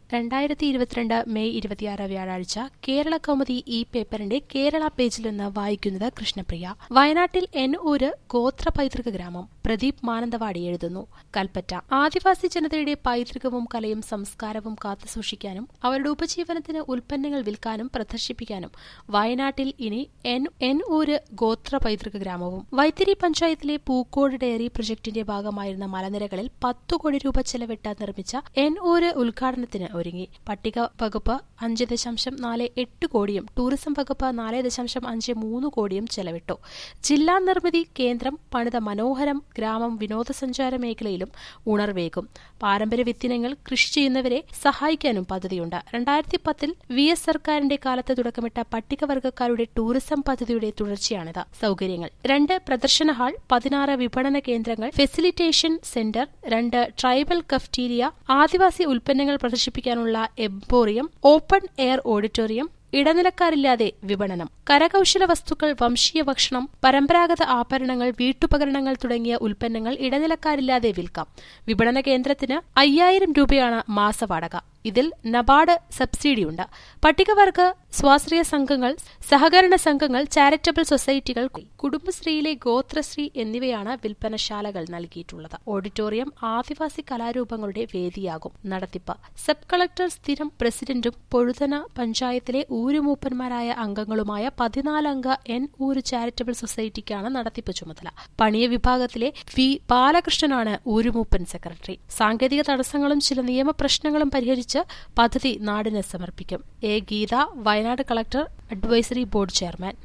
രണ്ടായിരത്തി ഇരുപത്തിരണ്ട് മെയ് ഇരുപത്തിയാറ് വ്യാഴാഴ്ച കേരള കൗമുദി ഈ പേപ്പറിന്റെ കേരള പേജിൽ നിന്ന് വായിക്കുന്നത് കൃഷ്ണപ്രിയ വയനാട്ടിൽ എന്നൂര് ഗോത്ര പൈതൃക ഗ്രാമം പ്രദീപ് മാനന്തവാടി എഴുതുന്നു കൽപ്പറ്റ ആദിവാസി ജനതയുടെ പൈതൃകവും കലയും സംസ്കാരവും കാത്തുസൂക്ഷിക്കാനും അവരുടെ ഉപജീവനത്തിന് ഉൽപ്പന്നങ്ങൾ വിൽക്കാനും പ്രദർശിപ്പിക്കാനും വയനാട്ടിൽ ഇനി എൻ എൻ ഊര് ഗോത്ര പൈതൃക ഗ്രാമവും വൈത്തിരി പഞ്ചായത്തിലെ പൂക്കോട് ഡയറി പ്രൊജക്ടിന്റെ ഭാഗമായിരുന്ന മലനിരകളിൽ പത്തു കോടി രൂപ ചെലവിട്ട് നിർമ്മിച്ച എൻ ഊര് ഉദ്ഘാടനത്തിന് ഒരുങ്ങി പട്ടിക വകുപ്പ് അഞ്ച് ദശാംശം നാല് എട്ട് കോടിയും ടൂറിസം വകുപ്പ് നാല് ദശാംശം അഞ്ച് മൂന്ന് കോടിയും ചെലവിട്ടു ജില്ലാ നിർമ്മിതി കേന്ദ്രം പണിത മനോഹരം ഗ്രാമം വിനോദസഞ്ചാര മേഖലയിലും ഉണർവേകും പാരമ്പര്യ വിത്തിനങ്ങൾ കൃഷി ചെയ്യുന്നവരെ സഹായിക്കാനും പദ്ധതിയുണ്ട് രണ്ടായിരത്തി പത്തിൽ വി എസ് സർക്കാരിന്റെ കാലത്ത് തുടക്കമിട്ട പട്ടികവർഗക്കാരുടെ ടൂറിസം പദ്ധതിയുടെ തുടർച്ചയാണിത് സൗകര്യങ്ങൾ രണ്ട് പ്രദർശന ഹാൾ പതിനാറ് വിപണന കേന്ദ്രങ്ങൾ ഫെസിലിറ്റേഷൻ സെന്റർ രണ്ട് ട്രൈബൽ കഫ്റ്റീരിയ ആദിവാസി ഉൽപ്പന്നങ്ങൾ പ്രദർശിപ്പിക്കാനുള്ള എംപോറിയം ഓപ്പൺ എയർ ഓഡിറ്റോറിയം ഇടനിലക്കാരില്ലാതെ വിപണനം കരകൌശല വസ്തുക്കൾ വംശീയ ഭക്ഷണം പരമ്പരാഗത ആഭരണങ്ങൾ വീട്ടുപകരണങ്ങൾ തുടങ്ങിയ ഉൽപ്പന്നങ്ങൾ ഇടനിലക്കാരില്ലാതെ വിൽക്കാം വിപണന കേന്ദ്രത്തിന് അയ്യായിരം രൂപയാണ് മാസവാടക ഇതിൽ നബാർഡ് സബ്സിഡിയുണ്ട് പട്ടികവർഗ സ്വാശ്രയ സംഘങ്ങൾ സഹകരണ സംഘങ്ങൾ ചാരിറ്റബിൾ സൊസൈറ്റികൾ കുടുംബശ്രീയിലെ ഗോത്രശ്രീ എന്നിവയാണ് വിൽപ്പനശാലകൾ നൽകിയിട്ടുള്ളത് ഓഡിറ്റോറിയം ആദിവാസി കലാരൂപങ്ങളുടെ വേദിയാകും നടത്തിപ്പ് സബ് കളക്ടർ സ്ഥിരം പ്രസിഡന്റും പൊഴുതന പഞ്ചായത്തിലെ ഊരുമൂപ്പന്മാരായ അംഗങ്ങളുമായ പതിനാലംഗ എൻ ഊര് ചാരിറ്റബിൾ സൊസൈറ്റിക്കാണ് നടത്തിപ്പ് ചുമതല പണിയ വിഭാഗത്തിലെ വി ബാലകൃഷ്ണനാണ് ഊരുമൂപ്പൻ സെക്രട്ടറി സാങ്കേതിക തടസ്സങ്ങളും ചില നിയമപ്രശ്നങ്ങളും പരിഹരിച്ച് പദ്ധതി നാടിന് സമർപ്പിക്കും A Geetha Wayanad collector advisory board chairman